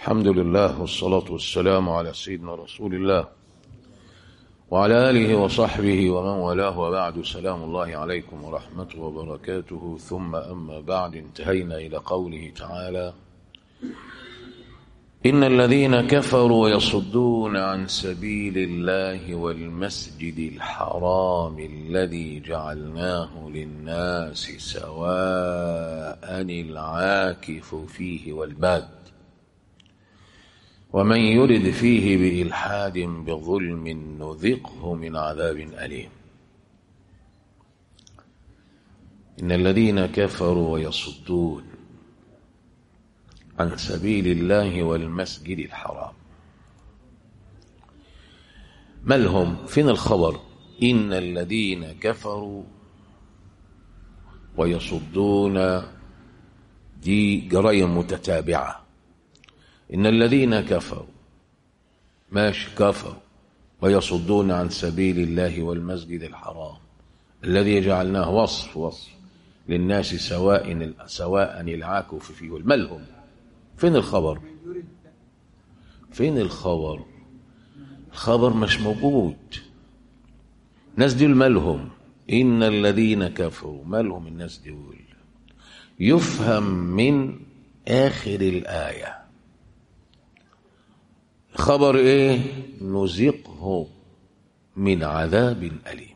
الحمد لله والصلاة والسلام على سيدنا رسول الله وعلى آله وصحبه ومن والاه وبعد سلام الله عليكم ورحمته وبركاته ثم أما بعد انتهينا إلى قوله تعالى إن الذين كفروا يصدون عن سبيل الله والمسجد الحرام الذي جعلناه للناس سواء العاكف فيه والباد ومن يرد فيه بإلحاد بظلم نذقه من عذاب أليم إن الذين كفروا ويصدون عن سبيل الله والمسجد الحرام ما لهم فين الخبر إن الذين كفروا ويصدون دي جرائم متتابعة إن الذين كفروا ماشي كفروا ويصدون عن سبيل الله والمسجد الحرام الذي جعلناه وصف وصف للناس سواء سواء العاكف فيه والملهم فين الخبر فين الخبر الخبر مش موجود الناس دول مالهم إن الذين كفروا مالهم الناس دول يفهم من آخر الآية خبر إيه نذقه من عذاب أليم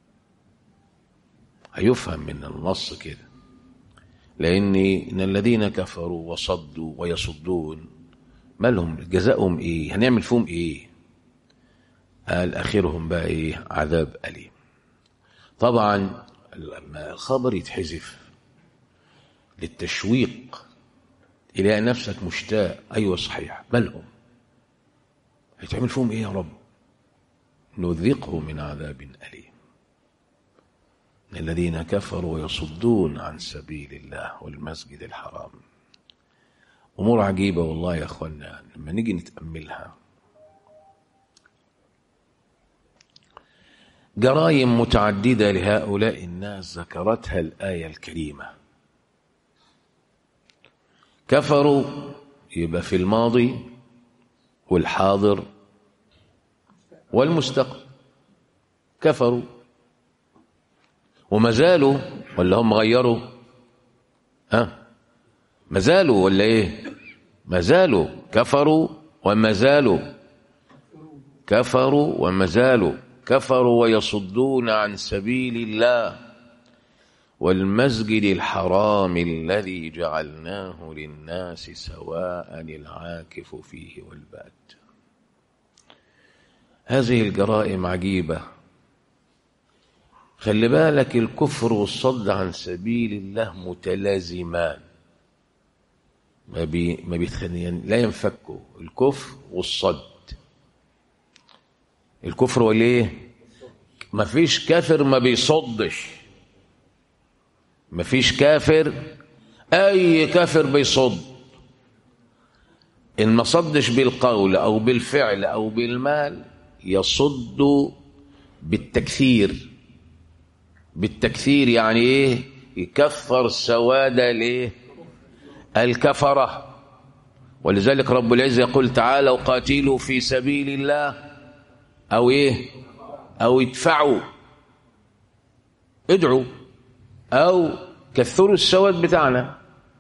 هيفهم من النص كده لأن إن الذين كفروا وصدوا ويصدون ما لهم جزاؤهم إيه هنعمل فيهم إيه قال آخرهم بقى إيه عذاب أليم طبعا لما الخبر يتحذف للتشويق إلى نفسك مشتاق أيوة صحيح مالهم هيتعمل فيهم إيه يا رب نذقه من عذاب أليم الذين كفروا ويصدون عن سبيل الله والمسجد الحرام أمور عجيبة والله يا أخوانا لما نيجي نتأملها جرائم متعددة لهؤلاء الناس ذكرتها الآية الكريمة كفروا يبقى في الماضي والحاضر والمستقبل كفروا وما زالوا ولا هم غيروا ها ما زالوا ولا ايه ما زالوا كفروا وما زالوا كفروا وما زالوا كفروا ويصدون عن سبيل الله والمسجد الحرام الذي جعلناه للناس سواء العاكف فيه والباد هذه الجرائم عجيبه خلي بالك الكفر والصد عن سبيل الله متلازمان ما بي ما بيتخنين لا ينفكوا الكفر والصد الكفر وليه ما فيش كافر ما بيصدش ما فيش كافر اي كافر بيصد ان ما صدش بالقول او بالفعل او بالمال يصد بالتكثير بالتكثير يعني ايه يكفر سواد الايه الكفره ولذلك رب العزه يقول تعالى وقاتلوا في سبيل الله او ايه او ادفعوا ادعوا او كثروا السواد بتاعنا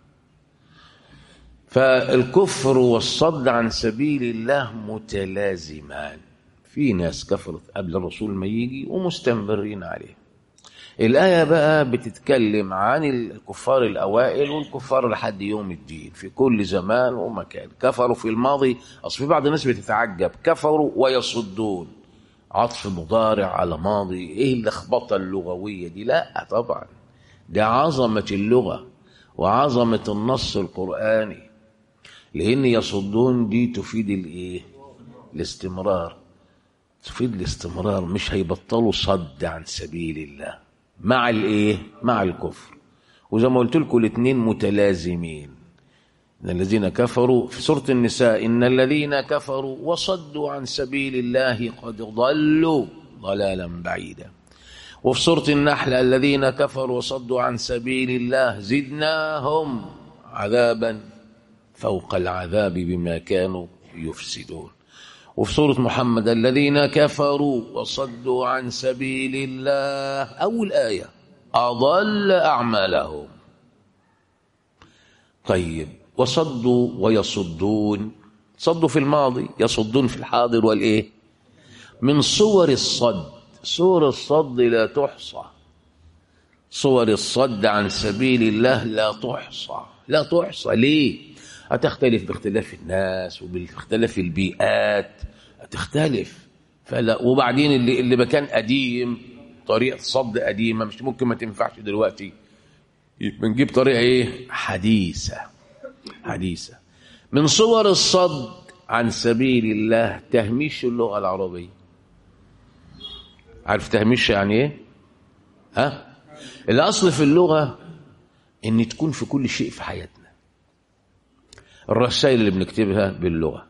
فالكفر والصد عن سبيل الله متلازمان في ناس كفرت قبل الرسول ما يجي ومستمرين عليه الآية بقى بتتكلم عن الكفار الأوائل والكفار لحد يوم الدين في كل زمان ومكان كفروا في الماضي أصل في بعض الناس بتتعجب كفروا ويصدون عطف مضارع على ماضي إيه اللخبطة اللغوية دي لا طبعا ده عظمة اللغة وعظمة النص القرآني لأن يصدون دي تفيد الإيه الاستمرار تفيد الاستمرار مش هيبطلوا صد عن سبيل الله مع الايه مع الكفر وزي ما قلت لكم الاثنين متلازمين ان الذين كفروا في سوره النساء ان الذين كفروا وصدوا عن سبيل الله قد ضلوا ضلالا بعيدا وفي سوره النحل الذين كفروا وصدوا عن سبيل الله زدناهم عذابا فوق العذاب بما كانوا يفسدون وفي سورة محمد الذين كفروا وصدوا عن سبيل الله أول آية أضل أعمالهم طيب وصدوا ويصدون صدوا في الماضي يصدون في الحاضر والإيه من صور الصد صور الصد لا تحصى صور الصد عن سبيل الله لا تحصى لا تحصى ليه هتختلف باختلاف الناس وباختلاف البيئات هتختلف فلا وبعدين اللي اللي مكان قديم طريقه صد قديمه مش ممكن ما تنفعش دلوقتي بنجيب طريقه ايه حديثه حديثه من صور الصد عن سبيل الله تهميش اللغه العربيه عارف تهميش يعني ايه ها الاصل في اللغه ان تكون في كل شيء في حياتنا الرسائل اللي بنكتبها باللغه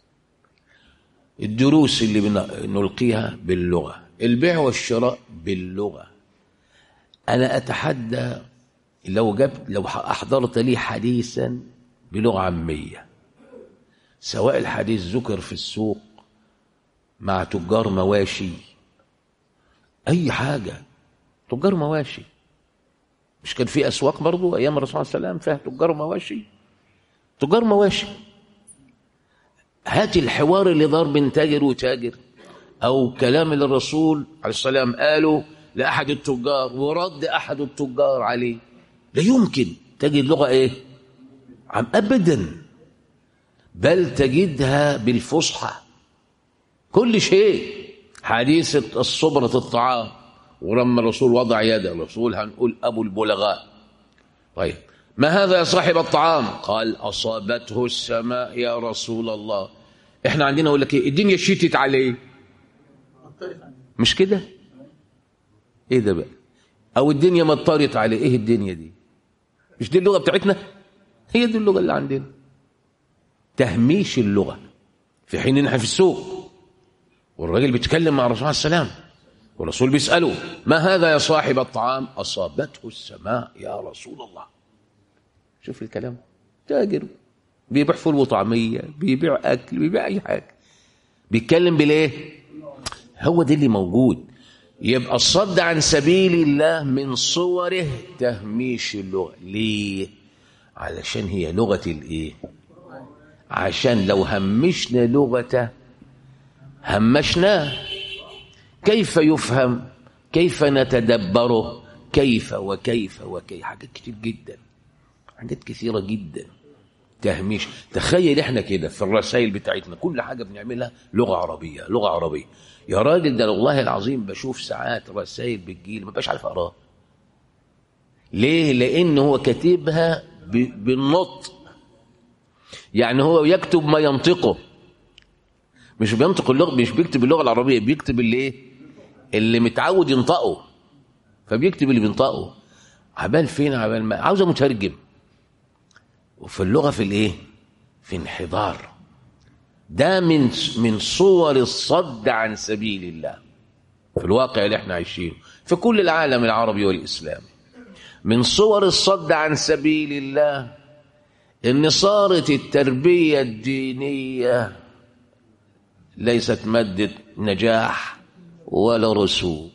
الدروس اللي بنلقيها باللغه البيع والشراء باللغه انا اتحدى لو جبت لو احضرت لي حديثا بلغه عاميه سواء الحديث ذكر في السوق مع تجار مواشي اي حاجه تجار مواشي مش كان في اسواق برضو ايام الرسول صلى الله عليه وسلم فيها تجار مواشي تجار مواشي هات الحوار اللي دار بين تاجر وتاجر او كلام اللي الرسول عليه السلام قاله لاحد التجار ورد احد التجار عليه لا يمكن تجد لغه ايه عم ابدا بل تجدها بالفصحى كل شيء حديث الصبرة الطعام ولما الرسول وضع يده الرسول هنقول أبو البلغاء طيب ما هذا يا صاحب الطعام قال أصابته السماء يا رسول الله احنا عندنا اقول لك ايه الدنيا شتت عليه مش كده ايه ده بقى او الدنيا مطرت عليه ايه الدنيا دي مش دي اللغه بتاعتنا هي دي اللغه اللي عندنا تهميش اللغه في حين ان احنا في السوق والراجل بيتكلم مع الرسول عليه السلام والرسول بيساله ما هذا يا صاحب الطعام اصابته السماء يا رسول الله شوف الكلام تاجر بيبيع فول وطعميه بيبيع اكل بيبيع اي حاجه بيتكلم بالايه هو ده اللي موجود يبقى الصد عن سبيل الله من صوره تهميش اللغه ليه علشان هي لغه الايه عشان لو همشنا لغته همشناه كيف يفهم كيف نتدبره كيف وكيف وكيف حاجات كتير جدا حاجات كثيرة جدا تهميش تخيل احنا كده في الرسائل بتاعتنا كل حاجة بنعملها لغة عربية لغة عربية يا راجل ده والله العظيم بشوف ساعات رسائل بتجيلي ما بقاش عارف اقراها ليه لان هو كاتبها بالنطق يعني هو يكتب ما ينطقه مش بينطق اللغه مش بيكتب اللغه العربيه بيكتب اللي ايه اللي متعود ينطقه فبيكتب اللي بينطقه عبال فين عبال ما عاوزه مترجم وفي اللغه في الايه في انحدار ده من من صور الصد عن سبيل الله في الواقع اللي احنا عايشينه في كل العالم العربي والاسلامي من صور الصد عن سبيل الله ان صارت التربيه الدينيه ليست ماده نجاح ولا رسوب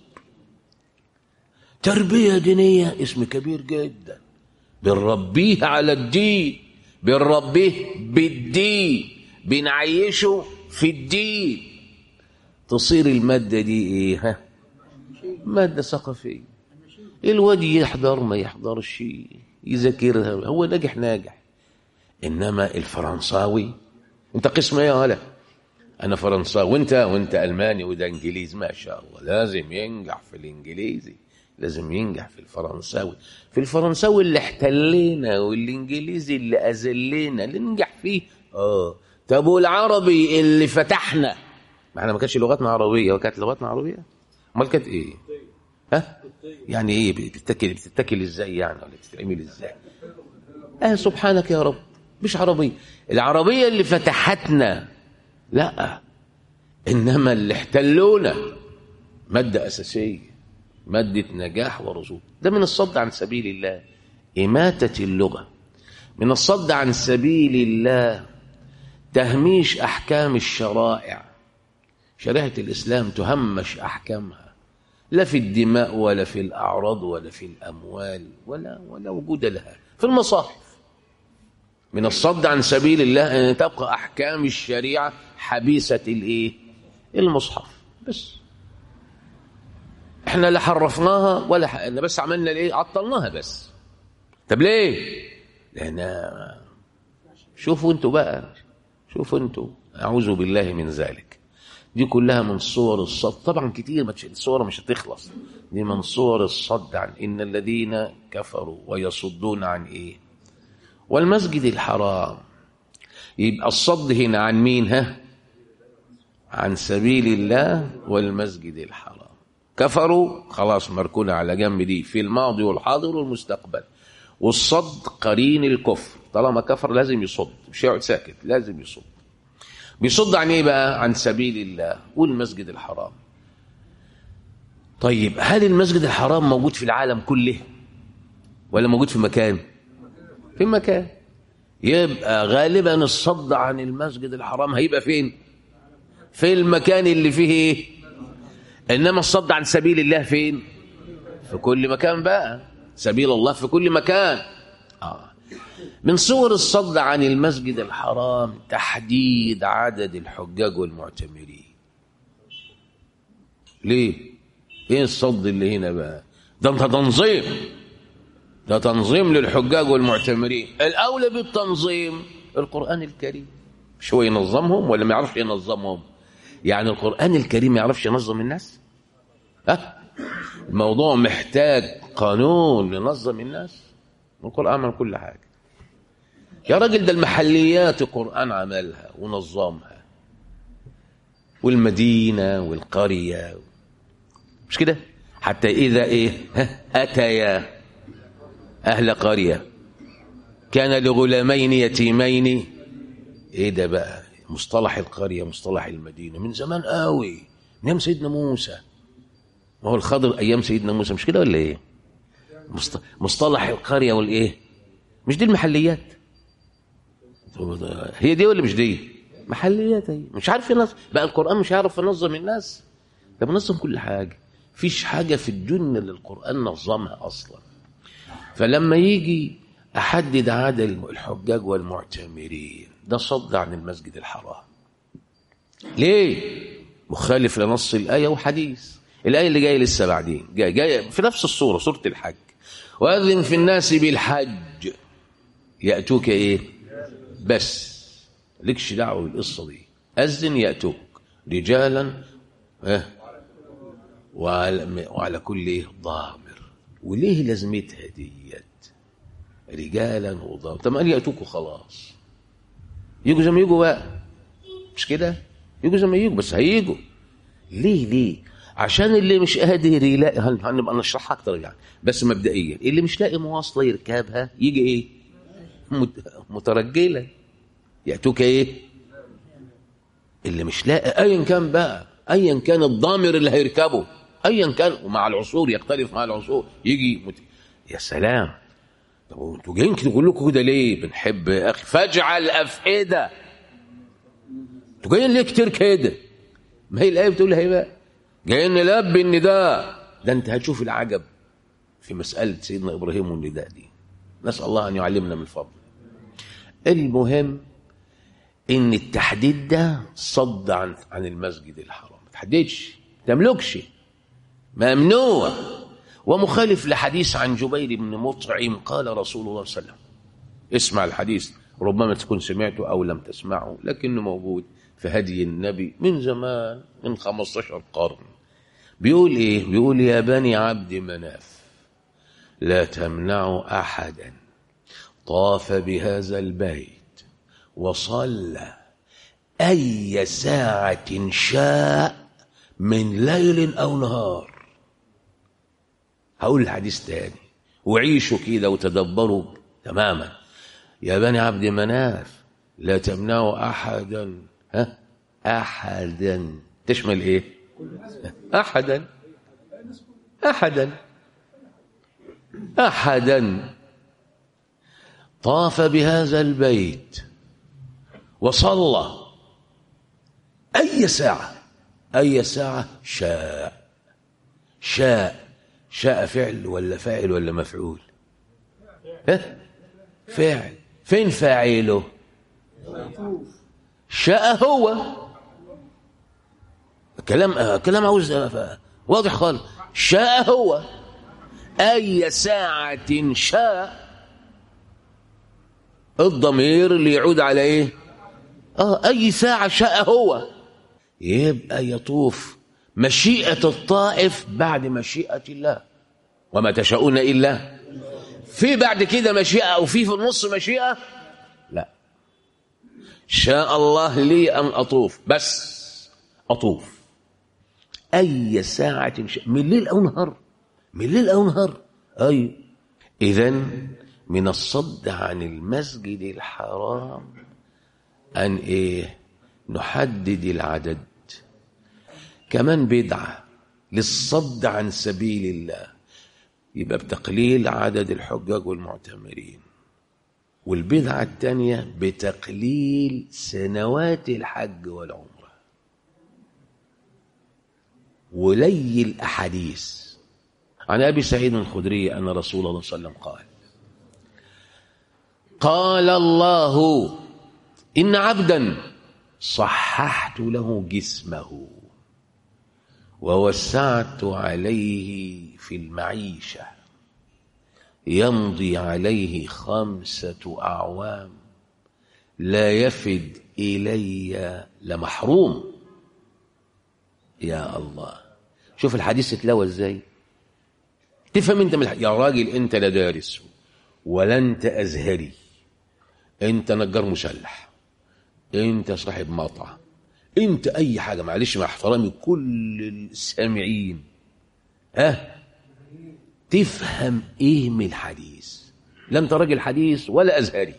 تربيه دينيه اسم كبير جدا بنربيه على الدين بنربيه بالدين بنعيشه في الدين تصير الماده دي ايه ها ماده ثقافيه الواد يحضر ما يحضرش يذاكرها هو ناجح ناجح انما الفرنساوي انت قسم ايه ولا انا فرنساوي وانت وانت الماني وده انجليزي ما شاء الله لازم ينجح في الانجليزي لازم ينجح في الفرنساوي في الفرنساوي اللي احتلينا والانجليزي اللي اذلينا اللي ننجح فيه اه طب والعربي اللي فتحنا ما احنا ما كانتش لغتنا عربيه وكانت لغتنا عربيه امال كانت ايه ها يعني ايه بتتكل بتتكل ازاي يعني ولا بتتعمل ازاي اه سبحانك يا رب مش عربيه العربيه اللي فتحتنا لا انما اللي احتلونا ماده اساسيه ماده نجاح ورسوب ده من الصد عن سبيل الله اماته اللغه من الصد عن سبيل الله تهميش أحكام الشرائع شريعة الإسلام تهمش أحكامها لا في الدماء ولا في الأعراض ولا في الأموال ولا ولا وجود لها في المصاحف من الصد عن سبيل الله أن تبقى أحكام الشريعة حبيسة الإيه؟ المصحف بس احنا لا حرفناها ولا حقنا بس عملنا الايه عطلناها بس طب ليه لان شوفوا انتوا بقى شوفوا انتوا اعوذ بالله من ذلك دي كلها من صور الصد طبعا كتير ما الصور مش هتخلص دي من صور الصد عن ان الذين كفروا ويصدون عن ايه والمسجد الحرام يبقى الصد هنا عن مين ها عن سبيل الله والمسجد الحرام كفروا خلاص مركونة على جنب دي في الماضي والحاضر والمستقبل والصد قرين الكفر طالما كفر لازم يصد مش يقعد ساكت لازم يصد بيصد عن ايه بقى عن سبيل الله والمسجد الحرام طيب هل المسجد الحرام موجود في العالم كله ولا موجود في مكان في مكان يبقى غالبا الصد عن المسجد الحرام هيبقى فين في المكان اللي فيه ايه انما الصد عن سبيل الله فين في كل مكان بقى سبيل الله في كل مكان آه. من صور الصد عن المسجد الحرام تحديد عدد الحجاج والمعتمرين ليه ايه الصد اللي هنا بقى ده انت تنظيم ده تنظيم للحجاج والمعتمرين الاولى بالتنظيم القران الكريم مش هو ينظمهم ولا ما يعرفش ينظمهم يعني القرآن الكريم ما يعرفش ينظم الناس أه؟ الموضوع محتاج قانون ينظم الناس القرآن عمل كل حاجة يا راجل ده المحليات القرآن عملها ونظمها والمدينة والقرية مش كده حتى إذا إيه أتيا أهل قرية كان لغلامين يتيمين إيه ده بقى مصطلح القرية مصطلح المدينة من زمان قوي من أيام سيدنا موسى ما هو الخضر أيام سيدنا موسى مش كده ولا إيه مصطلح القرية والإيه مش دي المحليات هي دي ولا مش دي محليات هي مش عارف ينظم بقى القرآن مش عارف ينظم الناس ده بنظم كل حاجة فيش حاجة في الدنيا اللي القرآن نظمها أصلا فلما يجي أحدد عدد الحجاج والمعتمرين ده صد عن المسجد الحرام ليه مخالف لنص الآية وحديث الآية اللي جاية لسه بعدين جاية جاي في نفس الصورة سورة الحج وأذن في الناس بالحج يأتوك إيه بس لكش دعوة بالقصة دي أذن يأتوك رجالا اه وعلى, وعلى كل إيه ضامر وليه لازمتها ديت رجالا وضامر طب قال يأتوك خلاص يجوا زي ما يجوا بقى مش كده يجوا زي ما يجوا بس هيجوا ليه ليه عشان اللي مش قادر يلاقي هنبقى نشرحها اكتر يعني بس مبدئيا اللي مش لاقي مواصله يركبها يجي ايه مترجله ياتوك ايه اللي مش لاقي ايا كان بقى ايا كان الضامر اللي هيركبه ايا كان ومع العصور يختلف مع العصور يجي مت... يا سلام طب انتوا جايين كده كلكم كده ليه بنحب يا اخي فاجعل افئده انتوا جايين ليه كتير كده ما هي الايه بتقول هي بقى جايين نلبي النداء ده انت هتشوف العجب في مساله سيدنا ابراهيم والنداء دي نسال الله ان يعلمنا من فضله المهم ان التحديد ده صد عن عن المسجد الحرام ما تحددش تملكش ممنوع ومخالف لحديث عن جبير بن مطعم قال رسول الله صلى الله عليه وسلم اسمع الحديث ربما تكون سمعته او لم تسمعه لكنه موجود في هدي النبي من زمان من 15 قرن بيقول ايه بيقول يا بني عبد مناف لا تمنعوا احدا طاف بهذا البيت وصلى اي ساعه شاء من ليل او نهار هقول الحديث تاني وعيشوا كده وتدبروا تماما يا بني عبد مناف لا تمنعوا احدا ها احدا تشمل ايه احدا احدا احدا طاف بهذا البيت وصلى أي ساعة أي ساعة شاء شاء شاء فعل ولا فاعل ولا مفعول ها؟ فعل فين فاعله شاء هو كلام كلام عاوز واضح خالص شاء هو أي ساعة شاء الضمير اللي يعود على ايه اه اي ساعة شاء هو يبقى يطوف مشيئة الطائف بعد مشيئة الله وما تشاءون إلا في بعد كده مشيئة أو في في النص مشيئة لا شاء الله لي أن أطوف بس أطوف أي ساعة شاء من ليل أو نهار من ليل أو نهار أي إذا من الصد عن المسجد الحرام أن إيه نحدد العدد كمان بدعة للصد عن سبيل الله يبقى بتقليل عدد الحجاج والمعتمرين والبدعة الثانية بتقليل سنوات الحج والعمرة ولي الأحاديث عن أبي سعيد الخدري أن رسول الله صلى الله عليه وسلم قال قال الله إن عبدا صححت له جسمه ووسعت عليه في المعيشة يمضي عليه خمسة أعوام لا يفد إلي لمحروم يا الله شوف الحديث اتلوى ازاي تفهم انت من الحديث. يا راجل انت لا دارس ولا انت ازهري انت نجار مسلح انت صاحب مطعم انت اي حاجه معلش مع احترامي كل السامعين ها تفهم ايه من الحديث لا انت راجل حديث ولا ازهري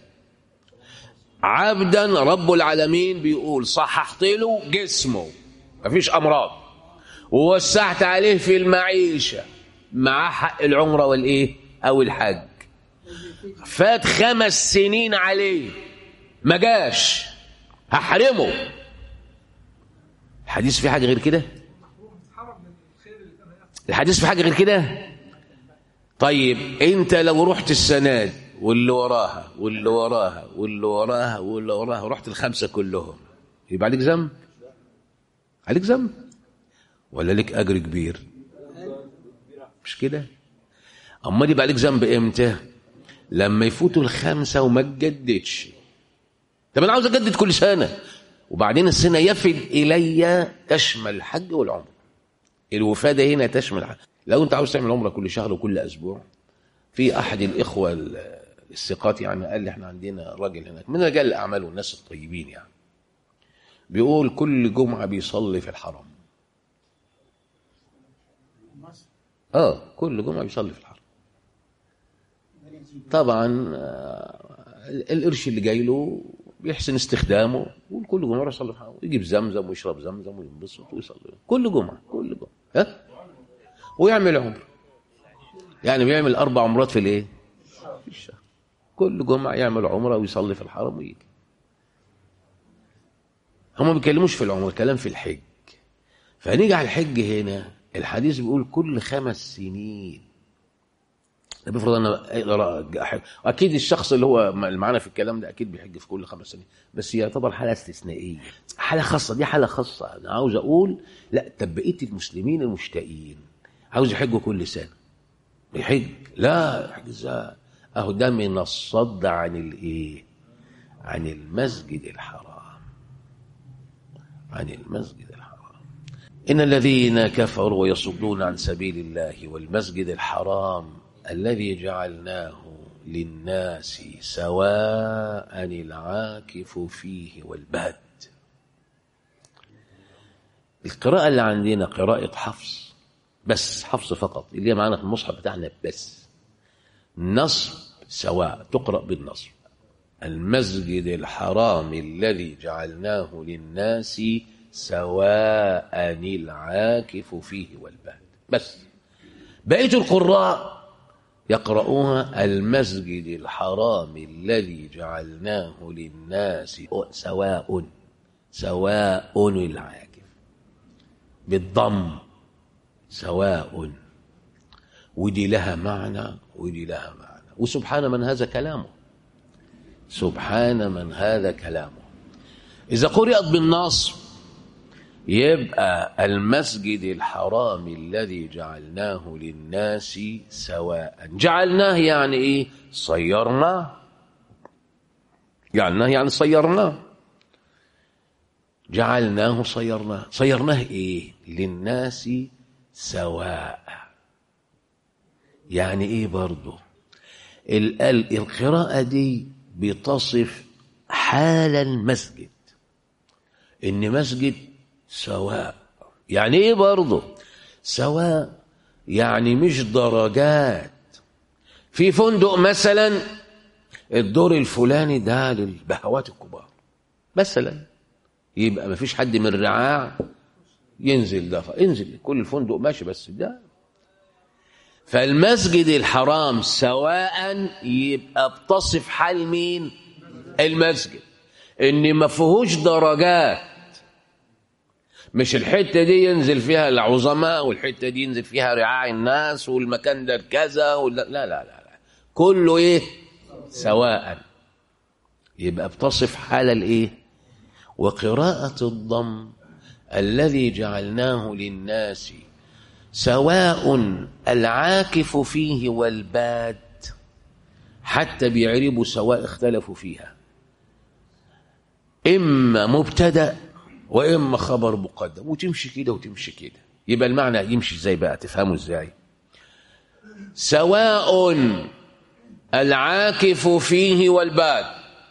عبدا رب العالمين بيقول صححت له جسمه مفيش امراض ووسعت عليه في المعيشه مع حق العمره والايه او الحج فات خمس سنين عليه ما جاش هحرمه الحديث في حاجه غير كده الحديث في حاجه غير كده طيب انت لو رحت السنه دي واللي وراها واللي وراها واللي وراها واللي وراها رحت الخمسه كلهم يبقى عليك ذنب عليك ذنب ولا لك اجر كبير مش كده امال يبقى عليك ذنب امتى لما يفوتوا الخمسه وما تجددش طب انا عاوز اجدد كل سنه وبعدين السنه يفد الي تشمل الحج والعمره الوفاده هنا تشمل الحج. لو انت عاوز تعمل عمره كل شهر وكل اسبوع في احد الاخوه الثقات يعني قال لي احنا عندنا راجل هناك من رجال الاعمال والناس الطيبين يعني بيقول كل جمعه بيصلي في الحرم اه كل جمعه بيصلي في الحرم طبعا آه، القرش اللي جاي له بيحسن استخدامه وكل جمعه يروح يصلي في الحرم يجيب زمزم ويشرب زمزم وينبسط ويصلي كل جمعه كل جمعه ها ويعمل عمره يعني بيعمل اربع عمرات في الايه في الشهر كل جمعه يعمل عمره ويصلي في الحرم ويجي هم ما بيتكلموش في العمره الكلام في الحج فنيجي على الحج هنا الحديث بيقول كل خمس سنين ده بيفرض انا اقدر احج اكيد الشخص اللي هو اللي معانا في الكلام ده اكيد بيحج في كل خمس سنين بس هي يعتبر حاله استثنائيه حاله خاصه دي حاله خاصه انا عاوز اقول لا طب بقيه المسلمين المشتاقين عاوز يحجوا كل سنه يحج لا يحج ازاي اهو ده من الصد عن الايه عن المسجد الحرام عن المسجد الحرام إن الذين كفروا ويصدون عن سبيل الله والمسجد الحرام الذي جعلناه للناس سواء العاكف فيه والباد القراءة اللي عندنا قراءة حفص بس حفص فقط اللي هي معانا في المصحف بتاعنا بس نصب سواء تقرأ بالنصب المسجد الحرام الذي جعلناه للناس سواء العاكف فيه والباد بس بقية القراء يقرؤوها المسجد الحرام الذي جعلناه للناس سواء سواء العاكف بالضم سواء ودي لها معنى ودي لها معنى وسبحان من هذا كلامه سبحان من هذا كلامه إذا قرأت بالنصب يبقى المسجد الحرام الذي جعلناه للناس سواء جعلناه يعني ايه صيرناه جعلناه يعني صيرناه جعلناه صيرناه صيرناه ايه للناس سواء يعني ايه برضه القراءة دي بتصف حال المسجد ان مسجد سواء يعني ايه برضه سواء يعني مش درجات في فندق مثلا الدور الفلاني ده للبهوات الكبار مثلا يبقى ما فيش حد من الرعاع ينزل ده انزل كل الفندق ماشي بس ده فالمسجد الحرام سواء يبقى بتصف حال مين المسجد ان ما فيهوش درجات مش الحته دي ينزل فيها العظماء والحته دي ينزل فيها رعاع الناس والمكان ده كذا ولا لا لا لا, لا. كله ايه سواء يبقى بتصف حال الايه وقراءه الضم الذي جعلناه للناس سواء العاكف فيه والباد حتى بيعربوا سواء اختلفوا فيها اما مبتدا واما خبر مقدم وتمشي كده وتمشي كده يبقى المعنى يمشي ازاي بقى تفهموا ازاي سواء العاكف فيه والباد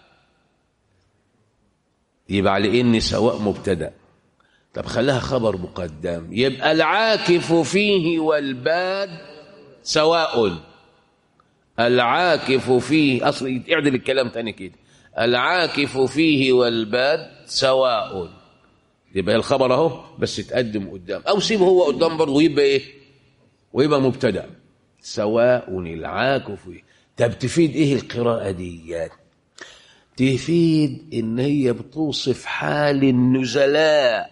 يبقى على ان سواء مبتدا طب خلاها خبر مقدم يبقى العاكف فيه والباد سواء العاكف فيه اصل اعدل الكلام تاني كده العاكف فيه والباد سواء يبقى الخبر اهو بس تقدم قدام او سيبه هو قدام برضه ويبقى ايه ويبقى مبتدا سواء العاكف طب تفيد ايه القراءه ديات تفيد ان هي بتوصف حال النزلاء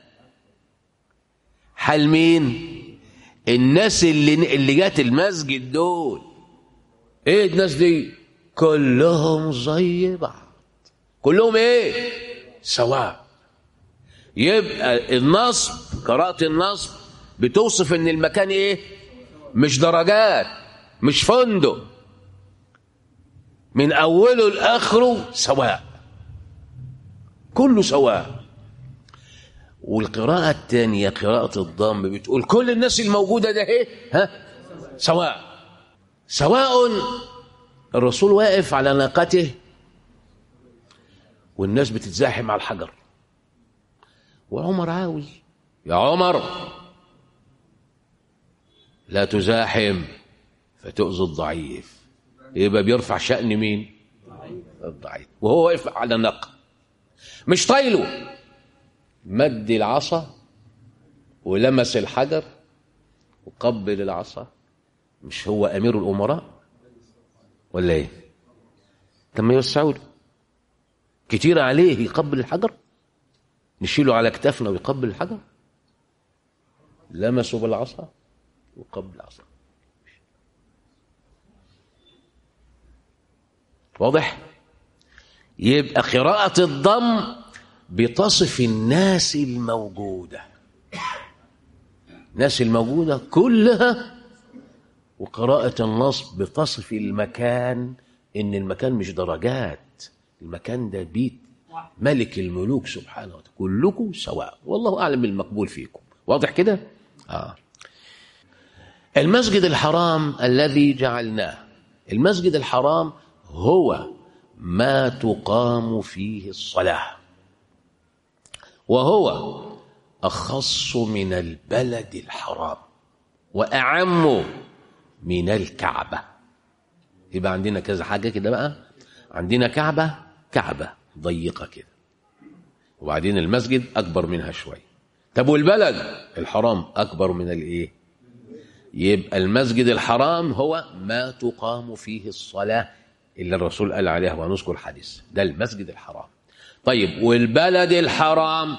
حال مين الناس اللي اللي جات المسجد دول ايه الناس دي كلهم زي بعض كلهم ايه سواء يبقى النصب قراءة النصب بتوصف ان المكان ايه مش درجات مش فندق من اوله لاخره سواء كله سواء والقراءة الثانية قراءة الضم بتقول كل الناس الموجودة ده ايه ها سواء سواء الرسول واقف على ناقته والناس بتتزاحم على الحجر وعمر عاوز يا عمر لا تزاحم فتؤذي الضعيف يبقى بيرفع شأن مين الضعيف وهو واقف على نق مش طايله مد العصا ولمس الحجر وقبل العصا مش هو امير الامراء ولا ايه طب ما يوسعوا له كتير عليه يقبل الحجر نشيله على كتافنا ويقبل الحجر لمسوا بالعصا وقبل العصا واضح يبقى قراءة الضم بتصف الناس الموجودة الناس الموجودة كلها وقراءة النصب بتصف المكان إن المكان مش درجات المكان ده بيت ملك الملوك سبحانه وتعالى كلكم سواء والله أعلم بالمقبول فيكم واضح كده؟ آه. المسجد الحرام الذي جعلناه المسجد الحرام هو ما تقام فيه الصلاة وهو أخص من البلد الحرام وأعم من الكعبة يبقى عندنا كذا حاجة كده بقى عندنا كعبة كعبة ضيقة كده وبعدين المسجد أكبر منها شوية طب والبلد الحرام أكبر من الإيه يبقى المسجد الحرام هو ما تقام فيه الصلاة اللي الرسول قال عليها ونذكر حديث ده المسجد الحرام طيب والبلد الحرام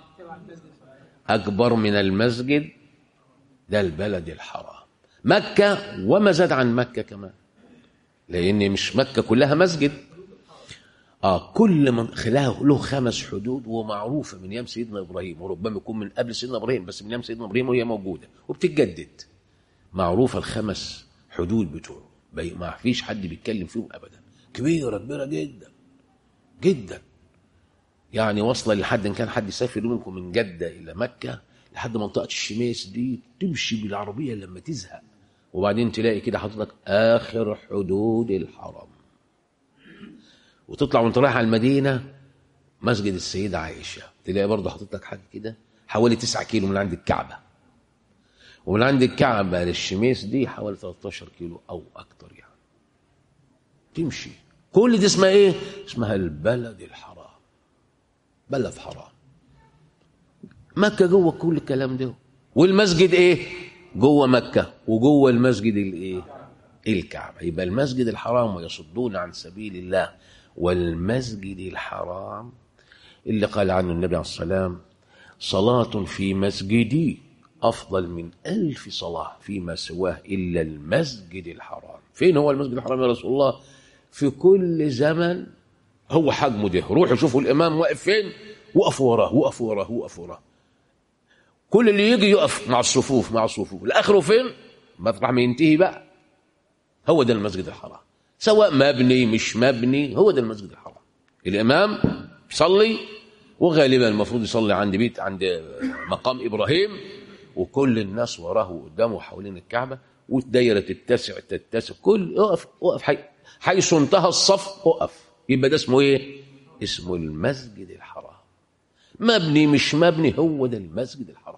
أكبر من المسجد ده البلد الحرام مكة وما زاد عن مكة كمان لأن مش مكة كلها مسجد آه كل من خلاه له خمس حدود ومعروفة من أيام سيدنا إبراهيم وربما يكون من قبل سيدنا إبراهيم بس من أيام سيدنا إبراهيم وهي موجودة وبتتجدد معروفة الخمس حدود بتوعه ما فيش حد بيتكلم فيهم أبدا كبيرة كبيرة جدا جدا يعني واصلة لحد إن كان حد يسافر منكم من جدة إلى مكة لحد منطقة الشميس دي تمشي بالعربية لما تزهق وبعدين تلاقي كده حاطط آخر حدود الحرم وتطلع وانت رايح على المدينة مسجد السيدة عائشة تلاقي برضه حاطط لك حاجة كده حوالي 9 كيلو من عند الكعبة ومن عند الكعبة للشميس دي حوالي 13 كيلو أو أكتر يعني تمشي كل دي اسمها إيه؟ اسمها البلد الحرام بلد حرام مكة جوه كل الكلام ده والمسجد إيه؟ جوه مكة وجوه المسجد الإيه؟ الكعبة يبقى المسجد الحرام ويصدون عن سبيل الله والمسجد الحرام اللي قال عنه النبي عليه السلام صلاة في مسجدي أفضل من ألف صلاة فيما سواه إلا المسجد الحرام فين هو المسجد الحرام يا رسول الله في كل زمن هو حجمه ده روحوا شوفوا الإمام واقف فين وقفوا وراه وقفوا وراه وقفوا وراه كل اللي يجي يقف مع الصفوف مع الصفوف الآخره فين مطرح ما ينتهي بقى هو ده المسجد الحرام سواء مبني مش مبني هو ده المسجد الحرام الإمام يصلي وغالبا المفروض يصلي عند بيت عند مقام إبراهيم وكل الناس وراه وقدامه حوالين الكعبة والدايرة تتسع تتسع كل اقف اقف حي حيث انتهى الصف اقف يبقى ده اسمه ايه؟ اسمه المسجد الحرام مبني مش مبني هو ده المسجد الحرام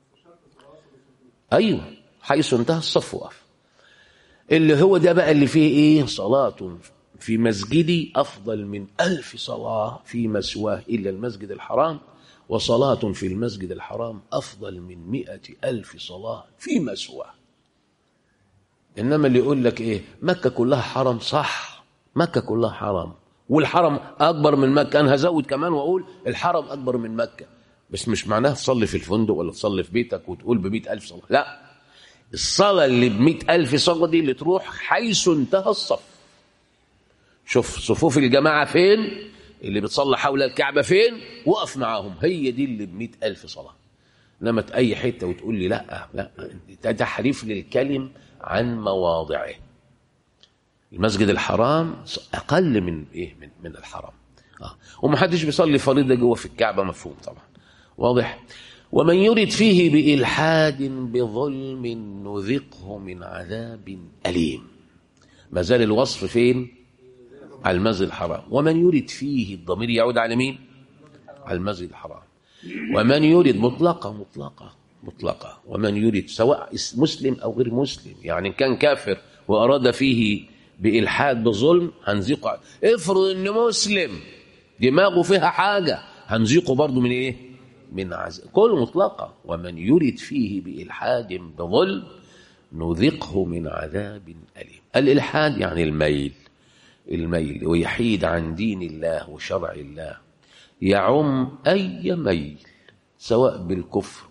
ايوه حيث انتهى الصف وقف اللي هو ده بقى اللي فيه ايه صلاة في مسجدي أفضل من ألف صلاة في مسواه إلا المسجد الحرام وصلاة في المسجد الحرام أفضل من مئة ألف صلاة في مسواه إنما اللي يقول لك إيه مكة كلها حرم صح مكة كلها حرم والحرم أكبر من مكة أنا هزود كمان وأقول الحرم أكبر من مكة بس مش معناه تصلي في الفندق ولا تصلي في بيتك وتقول بمئة ألف صلاة لا الصلاة اللي بمئة ألف صلاة دي اللي تروح حيث انتهى الصف شوف صفوف الجماعة فين اللي بتصلي حول الكعبة فين وقف معاهم هي دي اللي بمئة ألف صلاة انما أي حتة وتقول لي لا لا ده تحريف للكلم عن مواضعه المسجد الحرام أقل من إيه من, من الحرام آه. ومحدش بيصلي فريضة جوه في الكعبة مفهوم طبعا واضح ومن يرد فيه بإلحاد بظلم نذقه من عذاب أليم ما زال الوصف فين على المسجد الحرام ومن يرد فيه الضمير يعود على مين على المسجد الحرام ومن يرد مطلقة مطلقة مطلقة ومن يرد سواء مسلم أو غير مسلم يعني إن كان كافر وأراد فيه بإلحاد بظلم هنزيقه افرض إن مسلم دماغه فيها حاجة هنزيقه برضه من إيه من عذاب كل مطلقة ومن يرد فيه بإلحاد بظلم نذقه من عذاب أليم الإلحاد يعني الميل الميل ويحيد عن دين الله وشرع الله يعم أي ميل سواء بالكفر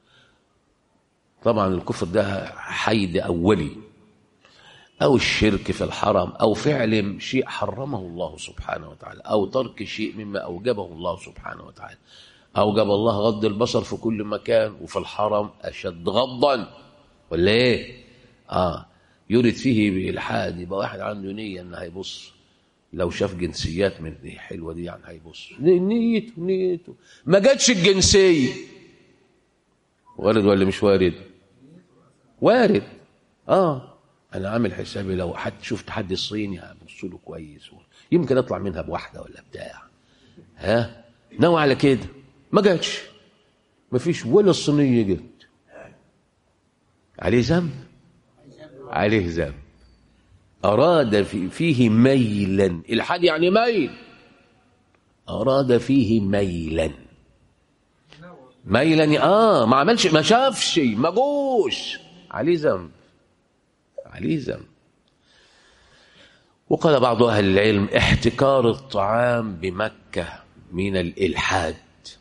طبعا الكفر ده حيد أولي أو الشرك في الحرم أو فعل شيء حرمه الله سبحانه وتعالى أو ترك شيء مما أوجبه الله سبحانه وتعالى أوجب الله غض البصر في كل مكان وفي الحرم أشد غضا ولا إيه؟ آه يرد فيه بإلحاد يبقى واحد عنده نية إن هيبص لو شاف جنسيات من دي حلوة دي يعني هيبص نيته نيته ما جاتش الجنسية وارد ولا مش وارد؟ وارد اه انا عامل حسابي لو حد شفت حد الصيني هبص له كويس يمكن اطلع منها بواحده ولا بتاع ها ناوي على كده ما جاتش ما فيش ولا الصينيه جت عليه ذنب عليه ذنب اراد في فيه ميلا الحاد يعني ميل اراد فيه ميلا ميلا اه ما عملش ما شافش ما جوش عليه ذنب عليه ذنب وقال بعض أهل العلم احتكار الطعام بمكة من الإلحاد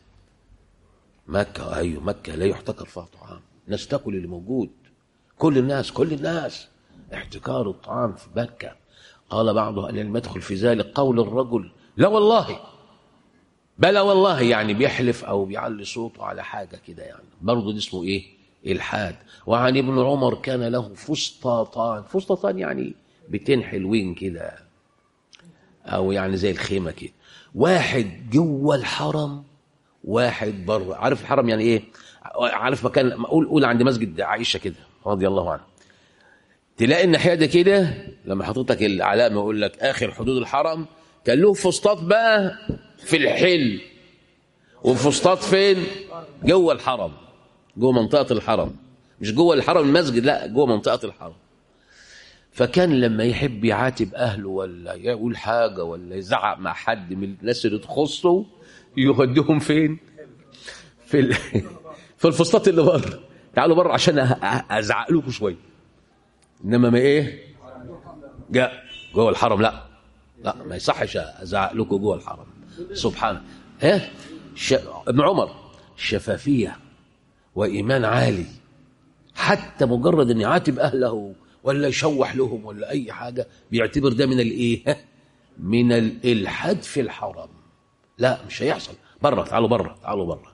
مكة أيوة مكة لا يحتكر فيها طعام الناس تاكل اللي موجود كل الناس كل الناس احتكار الطعام في مكة قال بعض أهل العلم يدخل في ذلك قول الرجل لا والله بلا والله يعني بيحلف أو بيعلي صوته على حاجة كده يعني برضه دي اسمه إيه إلحاد وعن ابن عمر كان له فسطاطان فسطاطان يعني بيتين حلوين كده أو يعني زي الخيمة كده واحد جوه الحرم واحد بره عارف الحرم يعني ايه عارف مكان قول قول عند مسجد عائشه كده رضي الله عنها تلاقي الناحيه دي كده لما حضرتك العلامه يقول لك اخر حدود الحرم كان له فسطاط بقى في الحل وفسطاط فين جوه الحرم جوه منطقه الحرم مش جوه الحرم المسجد لا جوه منطقه الحرم فكان لما يحب يعاتب اهله ولا يقول حاجه ولا يزعق مع حد من الناس اللي تخصه يوديهم فين في ال... في الفسطاط اللي بره تعالوا بره عشان ازعق لكم شويه انما ما ايه جاء جوه الحرم لا لا ما يصحش ازعق لكم جوه الحرم سبحان ايه ش... ابن عمر شفافيه وايمان عالي حتى مجرد ان يعاتب اهله ولا يشوح لهم ولا اي حاجه بيعتبر ده من الايه من الالحاد في الحرم لا مش هيحصل بره تعالوا بره تعالوا بره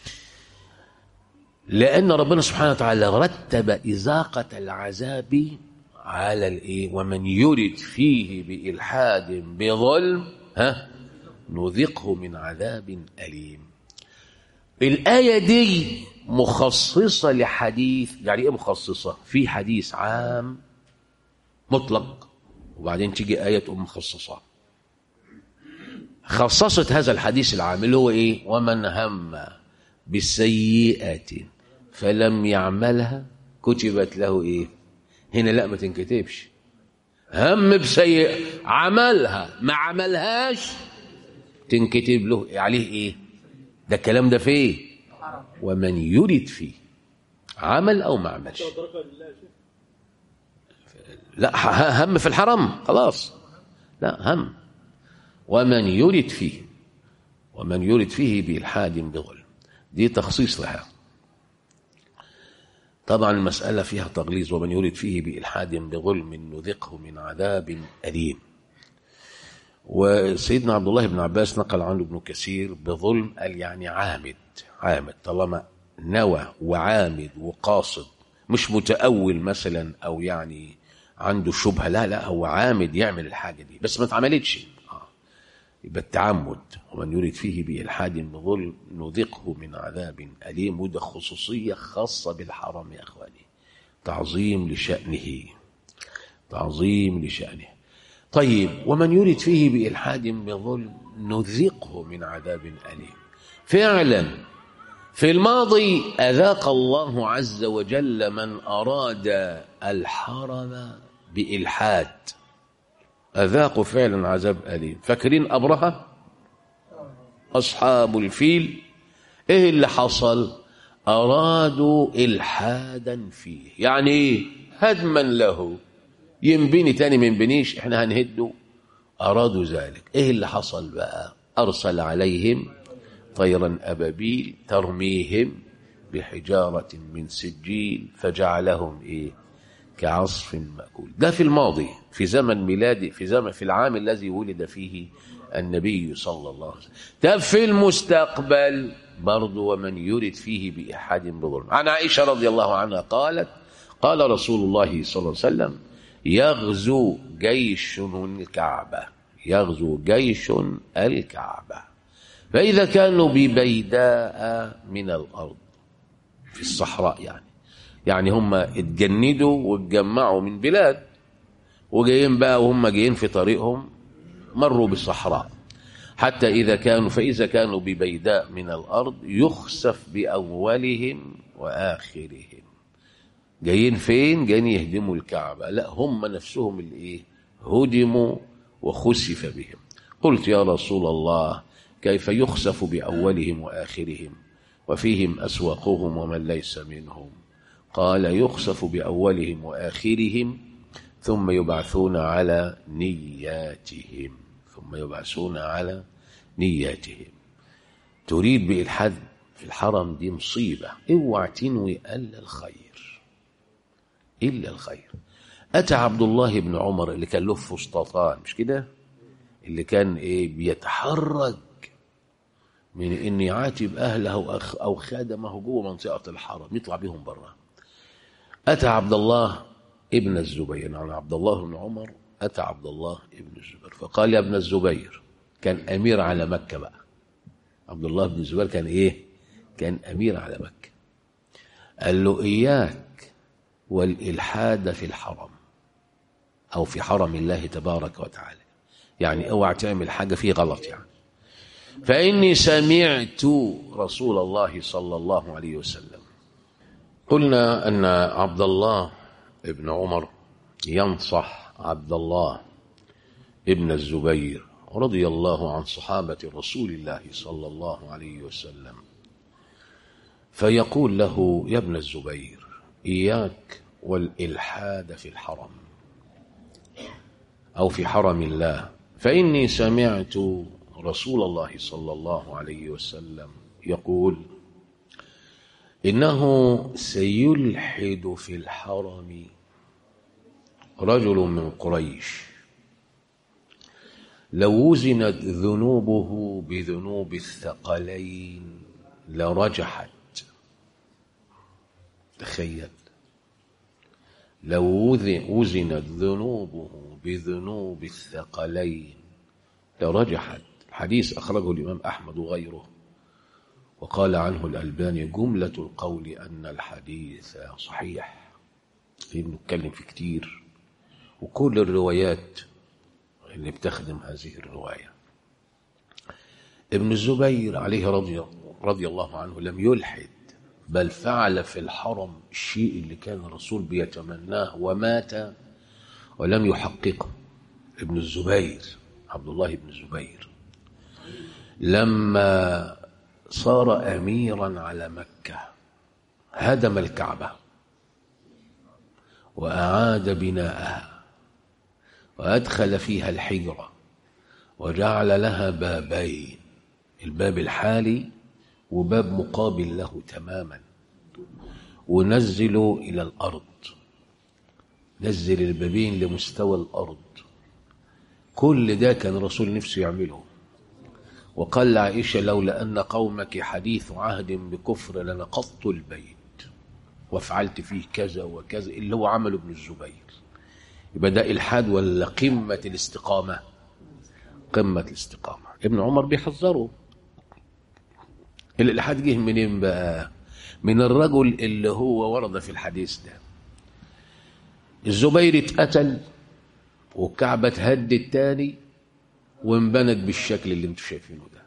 لان ربنا سبحانه وتعالى رتب ازاقه العذاب على الايه ومن يرد فيه بالحاد بظلم ها نذقه من عذاب اليم الايه دي مخصصه لحديث يعني ايه مخصصه في حديث عام مطلق وبعدين تيجي ايه تقوم مخصصه خصصت هذا الحديث العام اللي هو ايه ومن هم بسيئة فلم يعملها كتبت له ايه هنا لا ما تنكتبش هم بسيئة عملها ما عملهاش تنكتب له عليه ايه ده الكلام ده فيه ومن يرد فيه عمل او ما عملش لا هم في الحرم خلاص لا هم ومن يرد فيه ومن يرد فيه بإلحاد بظلم دي تخصيص لها طبعا المسألة فيها تغليظ ومن يرد فيه بإلحاد بظلم نذقه من عذاب أليم وسيدنا عبد الله بن عباس نقل عنه ابن كثير بظلم قال يعني عامد عامد طالما نوى وعامد وقاصد مش متأول مثلا أو يعني عنده شبهة لا لا هو عامد يعمل الحاجة دي بس ما اتعملتش يبقى التعمد ومن يريد فيه بإلحاد بظلم نذقه من عذاب أليم وده خصوصية خاصة بالحرم يا أخواني تعظيم لشأنه تعظيم لشأنه طيب ومن يريد فيه بإلحاد بظلم نذقه من عذاب أليم فعلا في الماضي أذاق الله عز وجل من أراد الحرم بإلحاد أذاقوا فعلا عذاب أليم فاكرين أبرهة أصحاب الفيل إيه اللي حصل أرادوا إلحادا فيه يعني إيه هدما له ينبني تاني من بنيش إحنا هنهده أرادوا ذلك إيه اللي حصل بقى أرسل عليهم طيرا أبابيل ترميهم بحجارة من سجيل فجعلهم إيه كعصف مأكول ده في الماضي في زمن ميلادي في زمن في العام الذي ولد فيه النبي صلى الله عليه وسلم ده في المستقبل برضه ومن يرد فيه بإحاد بظلم عن عائشة رضي الله عنها قالت قال رسول الله صلى الله عليه وسلم يغزو جيش الكعبة يغزو جيش الكعبة فإذا كانوا ببيداء من الأرض في الصحراء يعني يعني هم اتجندوا واتجمعوا من بلاد وجايين بقى وهم جايين في طريقهم مروا بالصحراء حتى إذا كانوا فإذا كانوا ببيداء من الأرض يخسف بأولهم وآخرهم جايين فين جايين يهدموا الكعبة لا هم نفسهم الإيه هدموا وخسف بهم قلت يا رسول الله كيف يخسف بأولهم وآخرهم وفيهم أسواقهم ومن ليس منهم قال يخسف بأولهم وآخرهم ثم يبعثون على نياتهم ثم يبعثون على نياتهم تريد بإلحاد في الحرم دي مصيبة اوعى تنوي إلا الخير إلا الخير أتى عبد الله بن عمر اللي كان له فسطاطان مش كده اللي كان إيه بيتحرج من إن يعاتب أهله أو, أو خادمه جوه منطقة الحرم يطلع بيهم بره أتى عبد الله ابن الزبير يعني عبد الله بن عمر أتى عبد الله ابن الزبير فقال يا ابن الزبير كان أمير على مكة بقى عبد الله بن الزبير كان إيه كان أمير على مكة قال له إياك والإلحاد في الحرم أو في حرم الله تبارك وتعالى يعني اوعى تعمل حاجة فيه غلط يعني فإني سمعت رسول الله صلى الله عليه وسلم قلنا أن عبد الله ابن عمر ينصح عبد الله ابن الزبير رضي الله عن صحابة رسول الله صلى الله عليه وسلم فيقول له يا ابن الزبير إياك والإلحاد في الحرم أو في حرم الله فإني سمعت رسول الله صلى الله عليه وسلم يقول إنه سيلحد في الحرم رجل من قريش لو وزنت ذنوبه بذنوب الثقلين لرجحت تخيل لو وزنت ذنوبه بذنوب الثقلين لرجحت الحديث أخرجه الإمام أحمد وغيره وقال عنه الألباني جملة القول أن الحديث صحيح في بنتكلم في كتير وكل الروايات اللي بتخدم هذه الرواية ابن الزبير عليه رضي, رضي الله عنه لم يلحد بل فعل في الحرم الشيء اللي كان الرسول بيتمناه ومات ولم يحققه ابن الزبير عبد الله بن الزبير لما صار أميرا على مكة هدم الكعبة وأعاد بناءها وأدخل فيها الحجرة وجعل لها بابين الباب الحالي وباب مقابل له تماما ونزلوا إلى الأرض نزل البابين لمستوى الأرض كل ده كان الرسول نفسه يعمله وقال لعائشة لولا أن قومك حديث عهد بكفر لنقضت البيت وفعلت فيه كذا وكذا اللي هو عمله ابن الزبير يبقى ده إلحاد ولا قمة الاستقامة قمة الاستقامة ابن عمر بيحذره الإلحاد جه منين بقى من الرجل اللي هو ورد في الحديث ده الزبير اتقتل والكعبة اتهدت تاني وانبنت بالشكل اللي انتم شايفينه ده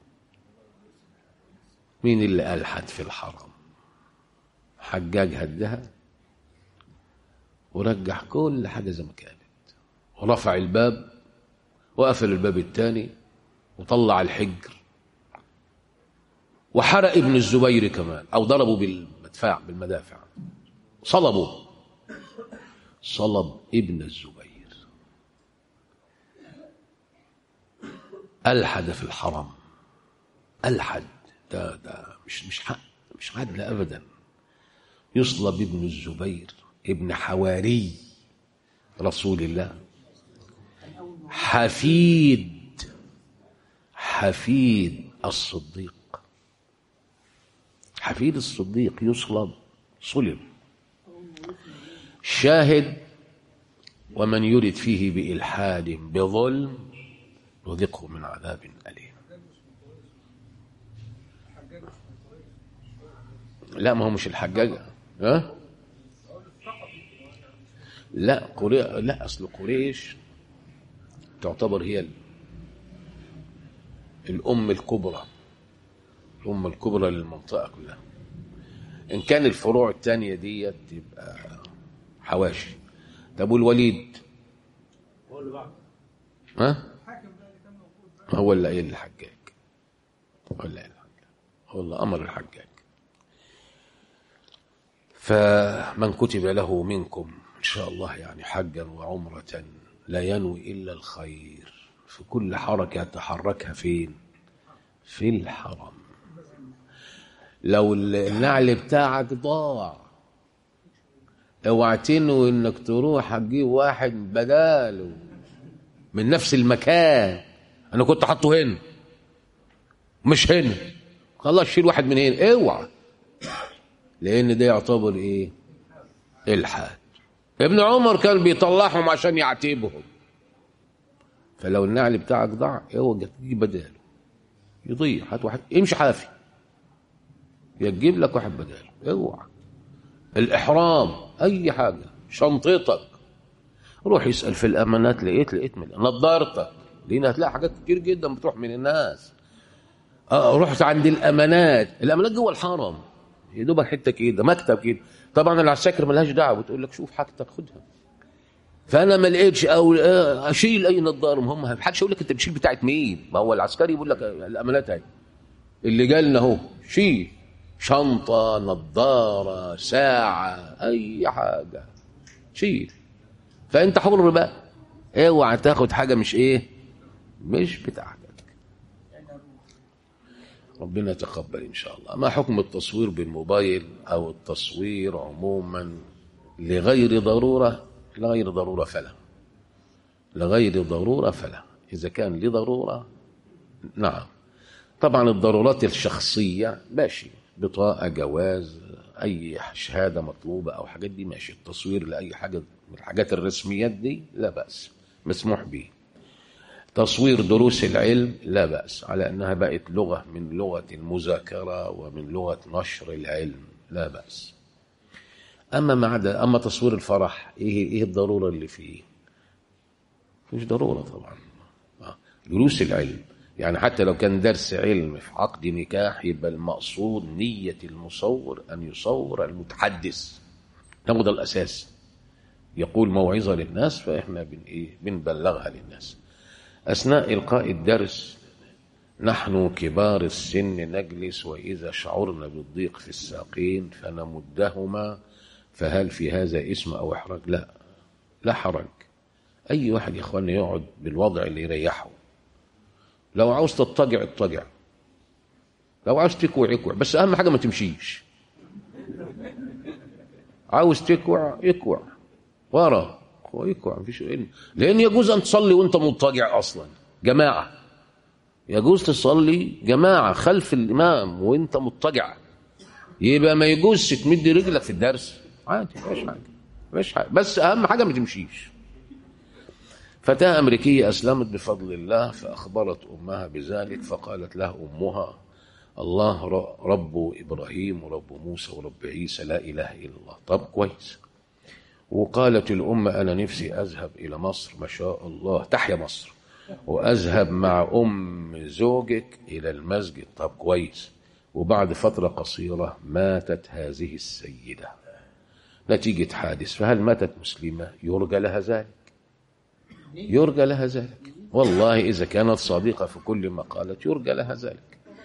مين اللي ألحد في الحرم حجاج هدها ورجع كل حاجة زي ما كانت ورفع الباب وقفل الباب الثاني وطلع الحجر وحرق ابن الزبير كمان أو ضربه بالمدفع بالمدافع صلبه صلب ابن الزبير ألحد في الحرم ألحد ده ده مش مش حق مش عدل أبدا يصلب ابن الزبير ابن حواري رسول الله حفيد حفيد الصديق حفيد الصديق يصلب صلب شاهد ومن يرد فيه بإلحاد بظلم نذقه من عذاب أليم لا ما هو مش الحجاج ها لا قري... لا اصل قريش تعتبر هي ال... الام الكبرى الام الكبرى للمنطقه كلها ان كان الفروع الثانيه ديت تبقى حواشي طب والوليد هو اللي بعد ها الحاكم ده اللي كان موجود هو اللي قايل الحجاج هو اللي قايل الحجاج هو اللي امر الحجاج فمن كتب له منكم إن شاء الله يعني حجا وعمرة لا ينوي إلا الخير في كل حركة تحركها فين في الحرم لو النعل بتاعك ضاع اوعى تنوي انك تروح هتجيب واحد بداله من نفس المكان انا كنت حاطه هنا مش هنا خلاص شيل واحد من هنا اوعى لان ده يعتبر ايه الحاد ابن عمر كان بيطلعهم عشان يعتبهم فلو النعل بتاعك ضاع اوعى تجيب بداله يضيع هات واحد امشي حافي يا تجيب لك واحد بداله اوعى الاحرام اي حاجه شنطتك روح يسال في الامانات لقيت لقيت من نظارتك لان هتلاقي حاجات كتير جدا بتروح من الناس اه رحت عند الامانات الامانات جوه الحرم يا دوبك حته كده مكتب كده طبعا العساكر ملهاش دعوه بتقول لك شوف حاجتك خدها فانا ما لقيتش او آه، اشيل اي نظاره ما هم ما حدش يقول لك انت بتشيل بتاعت مين ما هو العسكري يقول لك الامانات اهي اللي جالنا اهو شيل شنطه نظاره ساعه اي حاجه شيل فانت حر بقى اوعى تاخد حاجه مش ايه مش بتاعتك ربنا يتقبل ان شاء الله ما حكم التصوير بالموبايل او التصوير عموما لغير ضروره لغير ضروره فلا لغير ضروره فلا اذا كان لضروره نعم طبعا الضرورات الشخصيه ماشي بطاقه جواز اي شهاده مطلوبه او حاجات دي ماشي التصوير لاي حاجه من الحاجات الرسميات دي لا باس مسموح به تصوير دروس العلم لا بأس على أنها بقت لغة من لغة المذاكرة ومن لغة نشر العلم لا بأس أما ما عدا أما تصوير الفرح إيه إيه الضرورة اللي فيه؟ مفيش ضرورة طبعا آه. دروس العلم يعني حتى لو كان درس علم في عقد نكاح يبقى المقصود نية المصور أن يصور المتحدث هو ده الأساس يقول موعظة للناس فإحنا بن إيه بنبلغها للناس أثناء إلقاء الدرس نحن كبار السن نجلس وإذا شعرنا بالضيق في الساقين فنمدهما فهل في هذا اسم أو إحراج لا لا حرج أي واحد يا إخواننا يقعد بالوضع اللي يريحه لو عاوز تضطجع اضطجع لو عاوز تكوع اكوع بس أهم حاجة ما تمشيش عاوز تكوع اكوع ورا ويكوع مفيش علم لان يجوز ان تصلي وانت مضطجع اصلا جماعه يجوز تصلي جماعه خلف الامام وانت مضطجع يبقى ما يجوزش تمد رجلك في الدرس عادي مفيش حاجه مفيش حاجه بس اهم حاجه ما تمشيش فتاة أمريكية أسلمت بفضل الله فأخبرت أمها بذلك فقالت لها أمها الله رب إبراهيم ورب موسى ورب عيسى لا إله إلا الله طب كويس وقالت الأم أنا نفسي أذهب إلى مصر ما شاء الله تحيا مصر وأذهب مع أم زوجك إلى المسجد طب كويس وبعد فترة قصيرة ماتت هذه السيدة نتيجة حادث فهل ماتت مسلمة يرجى لها ذلك يرجى لها ذلك والله إذا كانت صادقة في كل ما قالت يرجى لها ذلك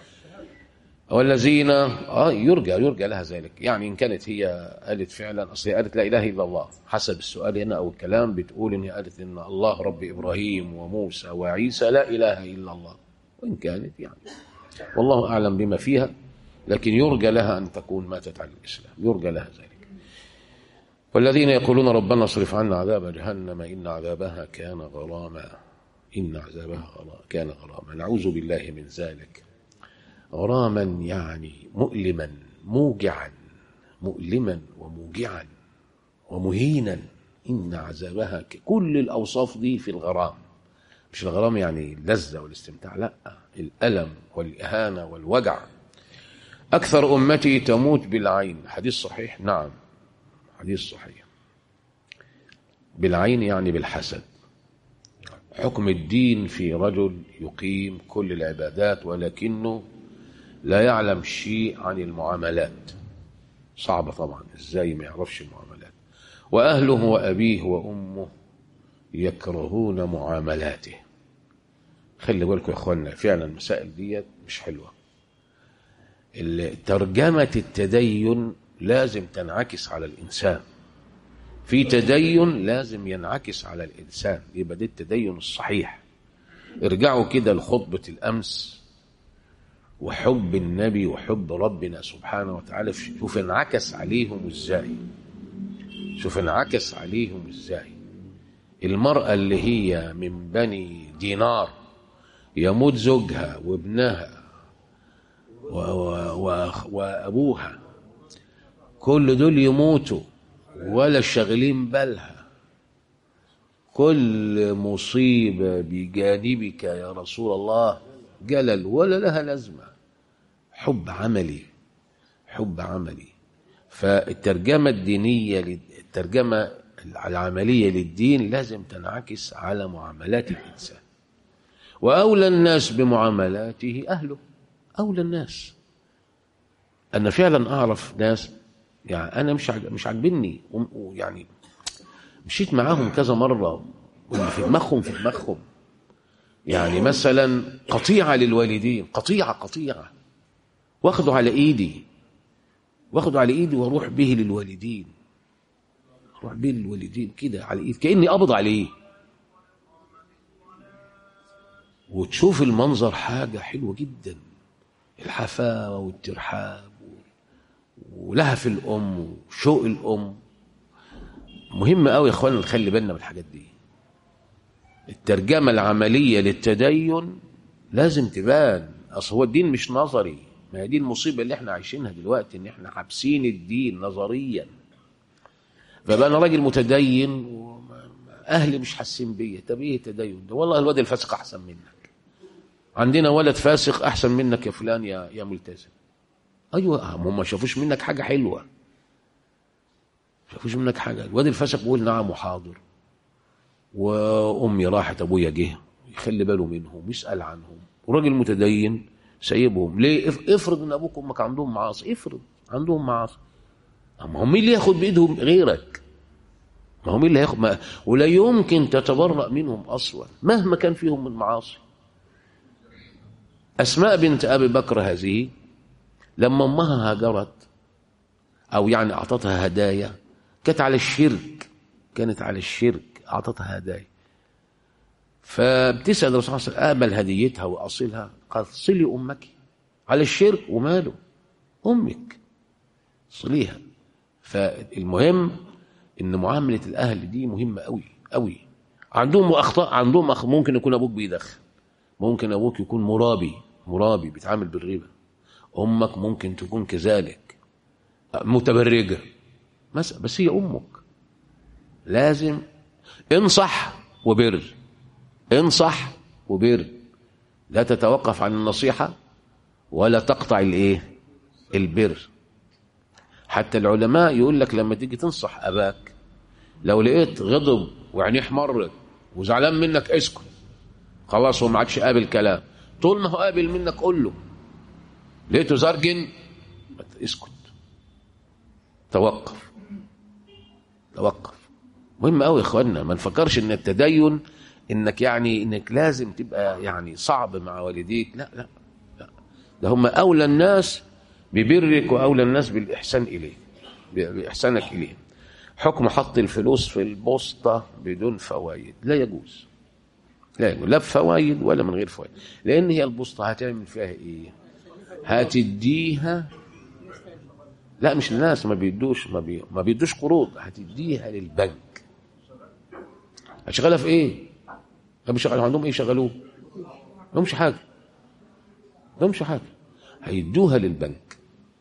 والذين اه يرجى يرجى لها ذلك يعني ان كانت هي قالت فعلا اصل هي قالت لا اله الا الله حسب السؤال هنا او الكلام بتقول ان هي قالت ان الله رب ابراهيم وموسى وعيسى لا اله الا الله وان كانت يعني والله اعلم بما فيها لكن يرجى لها ان تكون ماتت على الاسلام يرجى لها ذلك والذين يقولون ربنا اصرف عنا عذاب جهنم ان عذابها كان غراما ان عذابها غرا- كان غراما نعوذ بالله من ذلك غراما يعني مؤلما موجعا مؤلما وموجعا ومهينا إن عذابها ك- كل الأوصاف دي في الغرام مش الغرام يعني اللذة والاستمتاع لا الألم والإهانة والوجع أكثر أمتي تموت بالعين حديث صحيح نعم حديث صحيح بالعين يعني بالحسد حكم الدين في رجل يقيم كل العبادات ولكنه لا يعلم شيء عن المعاملات صعبة طبعا ازاي ما يعرفش المعاملات وأهله وأبيه وأمه يكرهون معاملاته خلي بالكم يا اخوانا فعلا المسائل ديت مش حلوة ال- ترجمة التدين لازم تنعكس على الإنسان في تدين لازم ينعكس على الإنسان يبقى ده التدين الصحيح ارجعوا كده لخطبة الأمس وحب النبي وحب ربنا سبحانه وتعالى شوف انعكس عليهم ازاي شوف انعكس عليهم ازاي المرأة اللي هي من بني دينار يموت زوجها وابنها و و و وأبوها كل دول يموتوا ولا شاغلين بالها كل مصيبة بجانبك يا رسول الله جلل ولا لها لازمة حب عملي حب عملي فالترجمة الدينية الترجمة العملية للدين لازم تنعكس على معاملات الإنسان وأولى الناس بمعاملاته أهله أولى الناس أنا فعلا أعرف ناس يعني أنا مش عج... مش عاجبني ويعني مشيت معاهم كذا مرة واللي في دماغهم في دماغهم يعني مثلا قطيعة للوالدين قطيعة قطيعة واخده على ايدي واخده على ايدي واروح به للوالدين اروح به للوالدين كده على ايدي كاني قبض عليه وتشوف المنظر حاجة حلوة جدا الحفاوة والترحاب ولهف الأم وشوق الأم مهم قوي يا اخوانا نخلي بالنا من الحاجات دي الترجمة العملية للتدين لازم تبان اصل هو الدين مش نظري ما هي دي المصيبة اللي احنا عايشينها دلوقتي ان احنا حابسين الدين نظريا فبقى انا راجل متدين اهلي مش حاسين بيا طب ايه التدين ده والله الواد الفاسق احسن منك عندنا ولد فاسق احسن منك يا فلان يا يا ملتزم ايوه هم ما شافوش منك حاجه حلوه شافوش منك حاجه الواد الفاسق بيقول نعم وحاضر وامي راحت ابويا جه يخلي باله منهم يسال عنهم وراجل متدين سايبهم ليه افرض ان ابوك وامك عندهم معاصي افرض عندهم معاصي اما هم مين اللي ياخد بايدهم غيرك ما هو مين اللي هياخد ما ولا يمكن تتبرأ منهم اصلا مهما كان فيهم من معاصي اسماء بنت ابي بكر هذه لما امها هاجرت او يعني اعطتها هدايا كانت على الشرك كانت على الشرك اعطتها هدايا فبتسال الرسول صلى الله عليه وسلم اقبل هديتها واصلها قال صلي امك على الشرك وماله امك صليها فالمهم ان معامله الاهل دي مهمه قوي قوي عندهم اخطاء عندهم أخ ممكن يكون ابوك بيدخن ممكن ابوك يكون مرابي مرابي بيتعامل بالربا امك ممكن تكون كذلك متبرجه بس بس هي امك لازم انصح وبر انصح وبر لا تتوقف عن النصيحه ولا تقطع الايه البر حتى العلماء يقول لك لما تيجي تنصح اباك لو لقيت غضب وعينيه احمرت وزعلان منك اسكت خلاص هو ما عادش قابل كلام طول ما هو قابل منك قول له لقيته زرجن اسكت توقف توقف مهم قوي يا اخوانا ما نفكرش ان التدين انك يعني انك لازم تبقى يعني صعب مع والديك لا لا لا ده هم اولى الناس ببرك واولى الناس بالاحسان اليه باحسانك اليه حكم حط الفلوس في البوسطه بدون فوائد لا يجوز لا يجوز لا بفوائد ولا من غير فوائد لان هي البوسطه هتعمل فيها ايه هتديها لا مش الناس ما بيدوش ما, بي... ما بيدوش قروض هتديها للبنك هتشغلها في ايه هم شغل عندهم ايه شغلوه لهمش حاجه لهمش حاجه هيدوها للبنك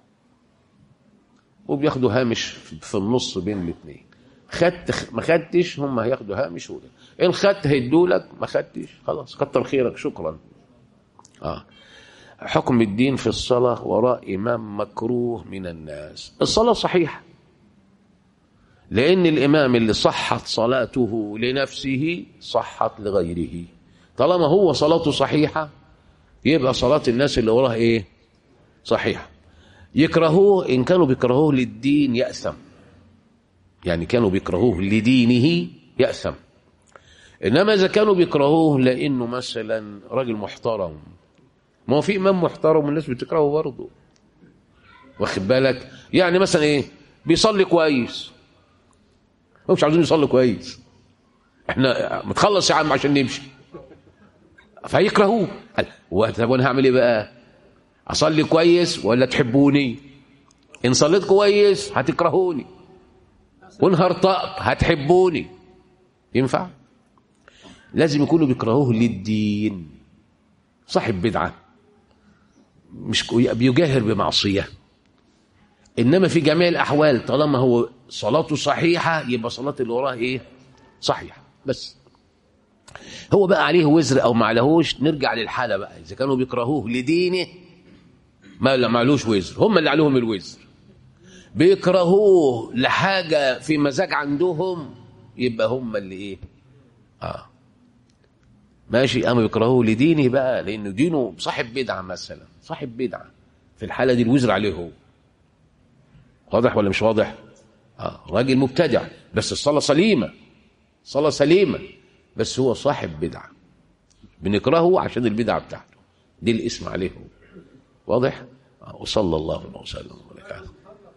وبياخدوا هامش في النص بين الاثنين خدت ما خدتش هم هياخدوا هامش وده ان خدت هيدوا لك ما خدتش خلاص كتر خيرك شكرا اه حكم الدين في الصلاة وراء إمام مكروه من الناس الصلاة صحيحة لأن الإمام اللي صحت صلاته لنفسه صحت لغيره طالما هو صلاته صحيحة يبقى صلاة الناس اللي وراها إيه صحيحة يكرهوه إن كانوا بيكرهوه للدين يأثم يعني كانوا بيكرهوه لدينه يأثم إنما إذا كانوا بيكرهوه لأنه مثلا راجل محترم ما هو في إمام محترم والناس بتكرهه برضه واخد بالك يعني مثلا ايه بيصلي كويس هم مش عاوزين يصلي كويس احنا متخلص يا عم عشان نمشي فيكرهوه قال هو طب وانا هعمل ايه بقى اصلي كويس ولا تحبوني ان صليت كويس هتكرهوني وان هرطقت هتحبوني ينفع لازم يكونوا بيكرهوه للدين صاحب بدعه مش كوي- بيجاهر بمعصيه انما في جميع الاحوال طالما هو صلاته صحيحه يبقى صلاه اللي وراه ايه صحيحه بس هو بقى عليه وزر او ما عليهوش نرجع للحاله بقى اذا كانوا بيكرهوه لدينه ما لا معلوش وزر هم اللي عليهم الوزر بيكرهوه لحاجه في مزاج عندهم يبقى هم اللي ايه اه ماشي اما بيكرهوه لدينه بقى لانه دينه صاحب بدعه مثلا صاحب بدعه في الحاله دي الوزر عليه هو واضح ولا مش واضح اه راجل مبتدع بس الصلاه سليمه صلاه سليمه بس هو صاحب بدعه بنكرهه عشان البدعه بتاعته دي الاسم عليه هو واضح آه وصلى الله وسلم وبارك على